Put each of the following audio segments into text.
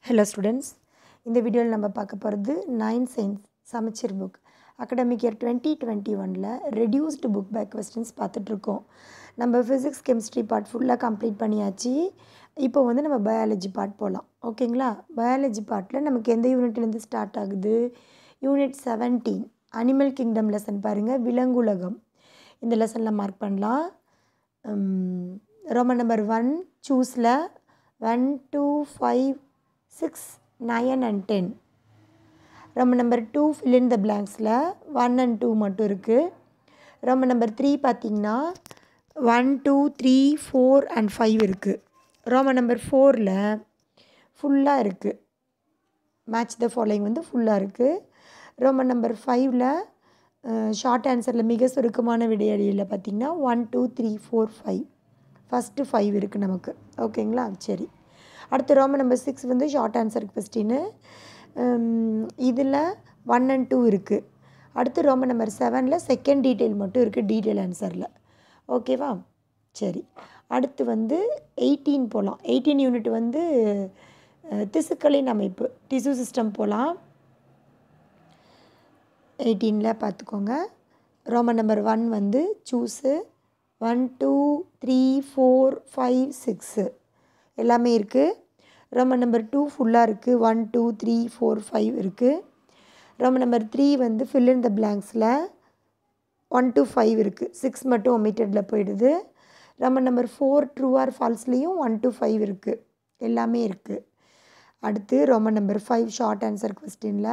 hello students இந்த வீடியோவில் நம்ம பார்க்க போகிறது நைன் சயின்ஸ் சமச்சீர் book academic year twenty twenty ஒனில் ரெடியூஸ்டு புக் பேக் கொஸ்டின்ஸ் பார்த்துட்ருக்கோம் நம்ம ஃபிசிக்ஸ் கெமிஸ்ட்ரி பார்ட் ஃபுல்லாக கம்ப்ளீட் பண்ணியாச்சு இப்போ வந்து நம்ம பயாலஜி பார்ட் போகலாம் ஓகேங்களா பயாலஜி பார்ட்டில் நமக்கு எந்த யூனிட்லேருந்து ஸ்டார்ட் ஆகுது unit seventeen animal kingdom lesson பாருங்கள் விலங்குலகம் இந்த லெசனில் மார்க் பண்ணலாம் ரோமன் நம்பர் ஒன் சூஸில் one two five six nine and ten Roman number two fill in the பிளாங்க்ஸில் ஒன் அண்ட் டூ மட்டும் இருக்குது ரொம்ப நம்பர் த்ரீ பார்த்திங்கன்னா one two three four and five இருக்குது ரோம நம்பர் ஃபோரில் ஃபுல்லாக இருக்குது மேட்ச் த ஃபாலோயிங் வந்து ஃபுல்லாக இருக்குது ரோமன் நம்பர் ஃபைவ்ல ஷார்ட் ஆன்சரில் மிக சுருக்கமான விடையடியில் பார்த்திங்கன்னா one two three four five first five இருக்குது நமக்கு ஓகேங்களா சரி அடுத்து ரோமன் நம்பர் சிக்ஸ் வந்து ஷார்ட் ஆன்சர் கொஸ்டின்னு இதில் ஒன் அண்ட் டூ இருக்குது அடுத்து ரோமன் நம்பர் செவனில் செகண்ட் டீட்டெயில் மட்டும் இருக்குது டீட்டெயில் ஆன்சரில் ஓகேவா சரி அடுத்து வந்து எயிட்டீன் போகலாம் எயிட்டீன் யூனிட் வந்து திசுக்களின் அமைப்பு டிசு சிஸ்டம் போகலாம் எயிட்டீனில் பார்த்துக்கோங்க ரோமன் நம்பர் ஒன் வந்து choose one two three four five six எல்லாமே இருக்குது ரோமன் நம்பர் டூ ஃபுல்லாக இருக்குது one two three four five இருக்குது ரோமன் நம்பர் த்ரீ வந்து ஃபில் இன் த பிளாங்க்ஸில் ஒன் டூ ஃபைவ் இருக்குது சிக்ஸ் மட்டும் ஒமிட்டடில் போயிடுது Roman number four true or ஃபால்ஸ்லேயும் ஒன் டூ ஃபைவ் இருக்குது எல்லாமே இருக்குது அடுத்து Roman number five short answer கொஸ்டினில்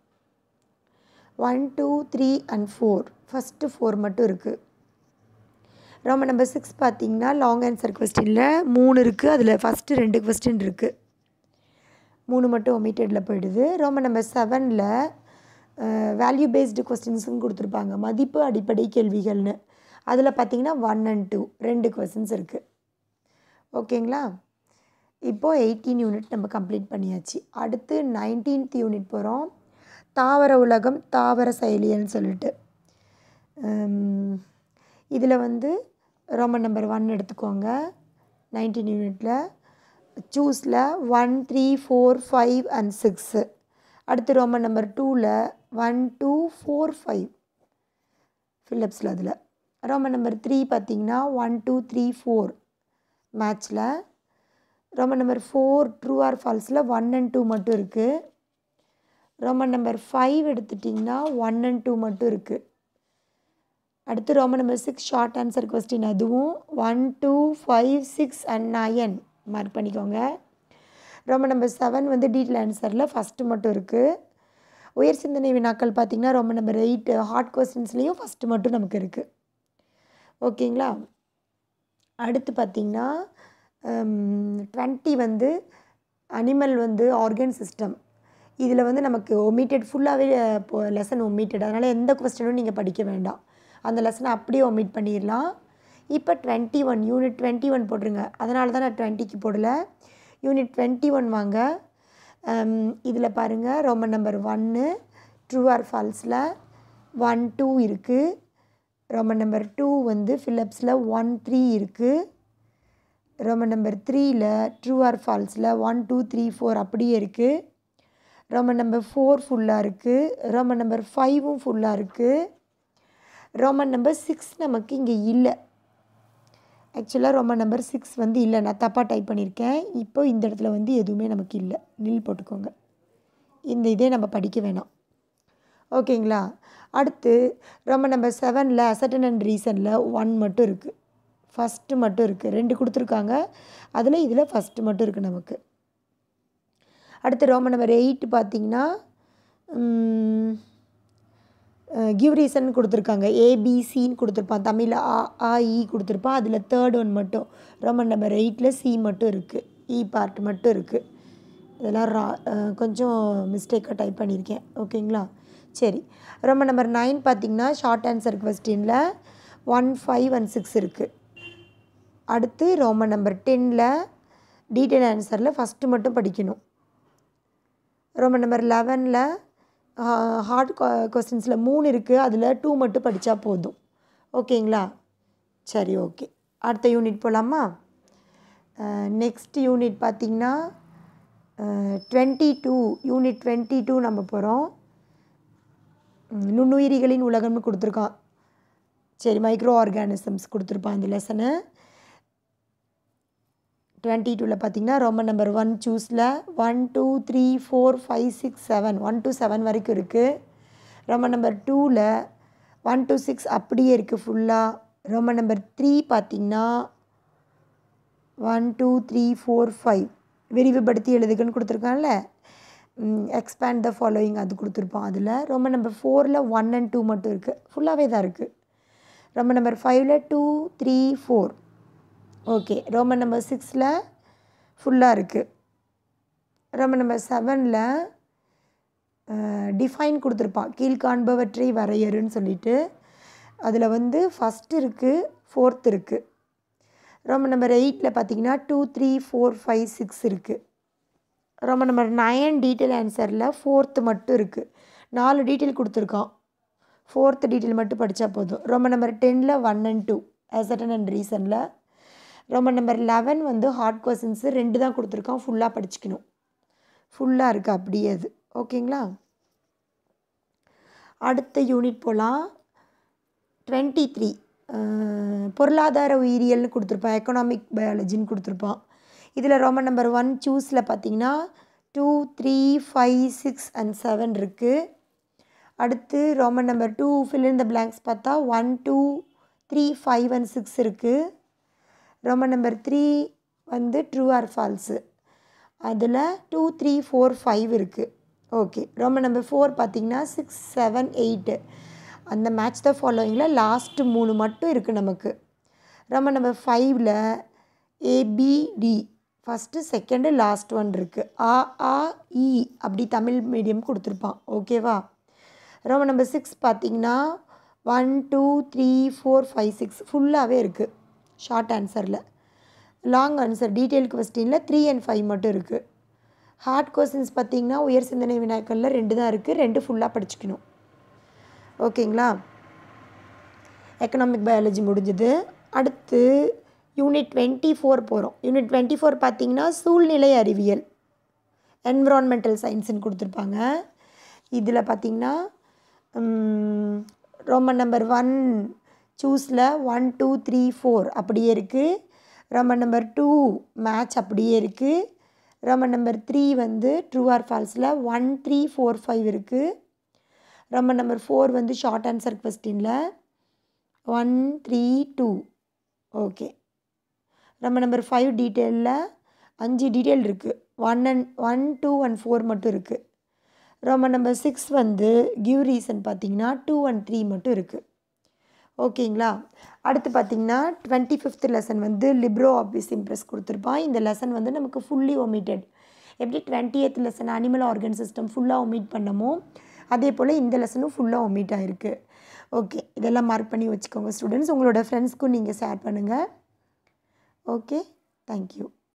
one two three and four first four மட்டும் இருக்குது ரோமன் நம்பர் சிக்ஸ் பார்த்திங்கன்னா லாங் ஆன்சர் கொஸ்டினில் மூணு இருக்குது அதில் ஃபஸ்ட்டு ரெண்டு கொஸ்டின் இருக்குது மூணு மட்டும் ஒமிட்டடில் போயிடுது ரோமன் நம்பர் செவனில் வேல்யூ பேஸ்டு கொஸ்டின்ஸும் கொடுத்துருப்பாங்க மதிப்பு அடிப்படை கேள்விகள்னு அதில் பார்த்திங்கன்னா ஒன் அண்ட் டூ ரெண்டு கொஸ்டின்ஸ் இருக்குது ஓகேங்களா இப்போது எயிட்டீன் யூனிட் நம்ம கம்ப்ளீட் பண்ணியாச்சு அடுத்து நைன்டீன்த் யூனிட் போகிறோம் தாவர உலகம் தாவர செயலியல்னு சொல்லிட்டு இதில் வந்து ரோமன் நம்பர் ஒன் எடுத்துக்கோங்க நைன்டீன் யூனிட்டில் சூஸில் one three four five and six அடுத்து ரோமன் நம்பர் டூவில் ஒன் டூ ஃபோர் ஃபைவ் ஃபிலிப்ஸில் அதில் ரோமன் நம்பர் த்ரீ பார்த்திங்கன்னா ஒன் டூ த்ரீ ஃபோர் மேட்ச்சில் Roman number four true or ஃபால்ஸில் ஒன் அண்ட் டூ மட்டும் இருக்குது ரோமன் நம்பர் ஃபைவ் எடுத்துட்டிங்கன்னா ஒன் அண்ட் டூ மட்டும் இருக்குது அடுத்து Roman number six short answer question அதுவும் one two five six and nine mark பண்ணிக்கோங்க ரோமன் நம்பர் செவன் வந்து டீட்டெயில் ஆன்சரில் ஃபஸ்ட்டு மட்டும் இருக்குது உயர் சிந்தனை வினாக்கள் பார்த்திங்கன்னா ரோமன் நம்பர் எயிட் ஹார்ட் கொஸ்டின்ஸ்லேயும் ஃபஸ்ட்டு மட்டும் நமக்கு இருக்குது ஓகேங்களா அடுத்து பார்த்திங்கன்னா டுவெண்ட்டி வந்து அனிமல் வந்து ஆர்கன் சிஸ்டம் இதில் வந்து நமக்கு ஒமிட்டட் ஃபுல்லாகவே இப்போ லெசன் ஒமிட்டட் அதனால் எந்த கொஸ்டினும் நீங்கள் படிக்க வேண்டாம் அந்த லெசனை அப்படியே ஒமிட் பண்ணிடலாம் இப்போ twenty one unit twenty one போட்டுருங்க அதனால தான் நான் டுவெண்ட்டிக்கு போடலை யூனிட் டுவெண்ட்டி ஒன் வாங்க இதில் பாருங்கள் ரோமன் நம்பர் ஒன்று ட்ரூ ஆர் ஃபால்ஸில் ஒன் டூ இருக்குது ரோமன் நம்பர் டூ வந்து ஃபிலிப்ஸில் ஒன் த்ரீ இருக்குது ரோமன் நம்பர் த்ரீயில் ட்ரூ ஆர் ஃபால்ஸில் ஒன் டூ த்ரீ ஃபோர் அப்படியே இருக்குது ரோமன் நம்பர் ஃபோர் ஃபுல்லாக இருக்குது ரோமன் நம்பர் ஃபைவும் ஃபுல்லாக இருக்குது ரோமன் நம்பர் சிக்ஸ் நமக்கு இங்கே இல்லை ஆக்சுவலாக ரோமன் நம்பர் சிக்ஸ் வந்து இல்லை நான் தப்பாக டைப் பண்ணியிருக்கேன் இப்போ இந்த இடத்துல வந்து எதுவுமே நமக்கு இல்லை நில் போட்டுக்கோங்க இந்த இதே நம்ம படிக்க வேணாம் ஓகேங்களா அடுத்து ரோமன் நம்பர் செவனில் அசட்டன் அண்ட் ரீசனில் ஒன் மட்டும் இருக்குது ஃபஸ்ட்டு மட்டும் இருக்குது ரெண்டு கொடுத்துருக்காங்க அதில் இதில் ஃபஸ்ட்டு மட்டும் இருக்குது நமக்கு அடுத்து ரோமன் நம்பர் எயிட் பார்த்திங்கன்னா கிவ் ரீசன் கொடுத்துருக்காங்க ஏபிசின்னு கொடுத்துருப்பான் தமிழில் ஆ ஆ இ கொடுத்துருப்பான் அதில் தேர்ட் ஒன் மட்டும் ரோமன் நம்பர் எயிட்டில் சி மட்டும் இருக்குது இ பார்ட் மட்டும் இருக்குது இதெல்லாம் ரா கொஞ்சம் மிஸ்டேக்காக டைப் பண்ணியிருக்கேன் ஓகேங்களா சரி ரோமன் நம்பர் நைன் பார்த்திங்கன்னா ஷார்ட் ஆன்சர் கொஸ்டினில் ஒன் ஃபைவ் அண்ட் சிக்ஸ் இருக்குது அடுத்து ரோமன் நம்பர் டென்னில் டீட்டெயில் ஆன்சரில் ஃபஸ்ட்டு மட்டும் படிக்கணும் ரோமன் நம்பர் லெவனில் ஹார்ட் கொஸ்டின்ஸில் மூணு இருக்குது அதில் டூ மட்டும் படித்தா போதும் ஓகேங்களா சரி ஓகே அடுத்த யூனிட் போகலாமா நெக்ஸ்ட் யூனிட் பார்த்திங்கன்னா twenty two unit twenty two நம்ம போகிறோம் நுண்ணுயிரிகளின் உலகம்னு கொடுத்துருக்கான் சரி மைக்ரோ ஆர்கானிசம்ஸ் கொடுத்துருப்பான் இந்த லெசனு டுவெண்ட்டி டூவில் பார்த்தீங்கன்னா ரொம்ப நம்பர் ஒன் சூஸில் one two three four five six seven one to seven வரைக்கும் இருக்குது ரொம்ப நம்பர் டூவில் ஒன் டு சிக்ஸ் அப்படியே இருக்குது ஃபுல்லாக ரொம்ப நம்பர் த்ரீ பார்த்திங்கன்னா one two three four five விரிவுபடுத்தி எழுதுகன்னு கொடுத்துருக்கான்ல எக்ஸ்பேண்ட் த ஃபாலோயிங் அது கொடுத்துருப்பான் அதில் ரொம்ப நம்பர் ஃபோரில் ஒன் அண்ட் டூ மட்டும் இருக்குது ஃபுல்லாகவே தான் இருக்குது ரொம்ப நம்பர் ஃபைவ்ல two three four okay Roman number சிக்ஸில் ஃபுல்லாக இருக்குது ரோமன் நம்பர் செவனில் டிஃபைன் கொடுத்துருப்பான் கீழ்காண்பவற்றை வரையறுன்னு சொல்லிட்டு அதில் வந்து ஃபஸ்ட் இருக்குது ஃபோர்த் இருக்குது ரோமன் நம்பர் எயிட்டில் பார்த்தீங்கன்னா two three four five six இருக்குது ரோமன் நம்பர் நயன் டீட்டெயில் ஆன்சரில் ஃபோர்த்து மட்டும் இருக்குது நாலு டீட்டெயில் கொடுத்துருக்கான் ஃபோர்த்து டீட்டெயில் மட்டும் படித்தா போதும் ரோமன் நம்பர் டெனில் one and two assertion and ரீசனில் ரோமன் நம்பர் லெவன் வந்து ஹார்ட் கொஸ்டின்ஸு ரெண்டு தான் கொடுத்துருக்கான் ஃபுல்லாக படிச்சுக்கணும் ஃபுல்லாக இருக்குது அப்படியே அது ஓகேங்களா அடுத்த யூனிட் போகலாம் டுவெண்ட்டி த்ரீ பொருளாதார உயிரியல்னு கொடுத்துருப்பான் எக்கனாமிக் பயாலஜின்னு கொடுத்துருப்பான் இதில் ரோமன் நம்பர் ஒன் சூஸில் பார்த்தீங்கன்னா two three five six and seven இருக்குது அடுத்து Roman number two fill in the blanks பார்த்தா one two three five and six இருக்குது ரோமன் நம்பர் த்ரீ வந்து ட்ரூ ஆர் ஃபால்ஸு அதில் டூ த்ரீ ஃபோர் ஃபைவ் இருக்குது okay Roman number four பார்த்திங்கன்னா six seven eight அந்த match the ஃபாலோயிங்கில் last மூணு மட்டும் இருக்குது நமக்கு ரோமன் நம்பர் ஃபைவ்ல ABD first second last one இருக்குது ஆ ஆ இ அப்படி தமிழ் மீடியம் கொடுத்துருப்பான் ஓகேவா ரோமன் நம்பர் சிக்ஸ் பார்த்திங்கன்னா one two three four five six ஃபுல்லாகவே இருக்குது ஷார்ட் ஆன்சரில் லாங் ஆன்சர் டீட்டெயில் கொஸ்டினில் த்ரீ அண்ட் ஃபைவ் மட்டும் இருக்குது ஹார்ட் கொஸ்டின்ஸ் பார்த்திங்கன்னா உயர் சிந்தனை வினாக்களில் ரெண்டு தான் இருக்குது ரெண்டு ஃபுல்லாக படிச்சுக்கணும் ஓகேங்களா எக்கனாமிக் பயாலஜி முடிஞ்சது அடுத்து யூனிட் டுவெண்ட்டி ஃபோர் போகிறோம் யூனிட் டுவெண்ட்டி ஃபோர் பார்த்திங்கன்னா சூழ்நிலை அறிவியல் என்விரான்மெண்டல் சயின்ஸுன்னு கொடுத்துருப்பாங்க இதில் பார்த்திங்கன்னா ரோமன் நம்பர் ஒன் சூஸில் ஒன் டூ த்ரீ ஃபோர் அப்படியே இருக்குது ரோமன் நம்பர் டூ மேட்ச் அப்படியே இருக்குது ரோமன் நம்பர் த்ரீ வந்து ட்ரூ ஆர் ஃபால்ஸில் ஒன் த்ரீ ஃபோர் ஃபைவ் இருக்குது ரோமன் நம்பர் ஃபோர் வந்து ஷார்ட் ஆன்சர் கொஸ்டினில் one three two okay Roman number five டீட்டெயிலில் அஞ்சு டீட்டெயில் இருக்குது one and one two and four மட்டும் இருக்குது ரோமன் நம்பர் சிக்ஸ் வந்து கிவ் ரீசன் பார்த்தீங்கன்னா டூ அண்ட் த்ரீ மட்டும் இருக்குது ஓகேங்களா அடுத்து பார்த்திங்கன்னா டுவெண்ட்டி ஃபிஃப்த் லெசன் வந்து லிப்ரோ ஆஃபீஸ் இம்ப்ரெஸ் கொடுத்துருப்பான் இந்த லெசன் வந்து நமக்கு ஃபுல்லி ஒமிட்டட் எப்படி twenty eighth lesson animal organ system ஃபுல்லாக ஒமிட் பண்ணமோ அதே போல் இந்த லெசனும் ஃபுல்லாக ஒமிட் ஆகிருக்கு ஓகே இதெல்லாம் மார்க் பண்ணி வச்சுக்கோங்க ஸ்டூடெண்ட்ஸ் உங்களோட ஃப்ரெண்ட்ஸ்க்கும் நீங்கள் ஷேர் பண்ணுங்கள் ஓகே தேங்க்யூ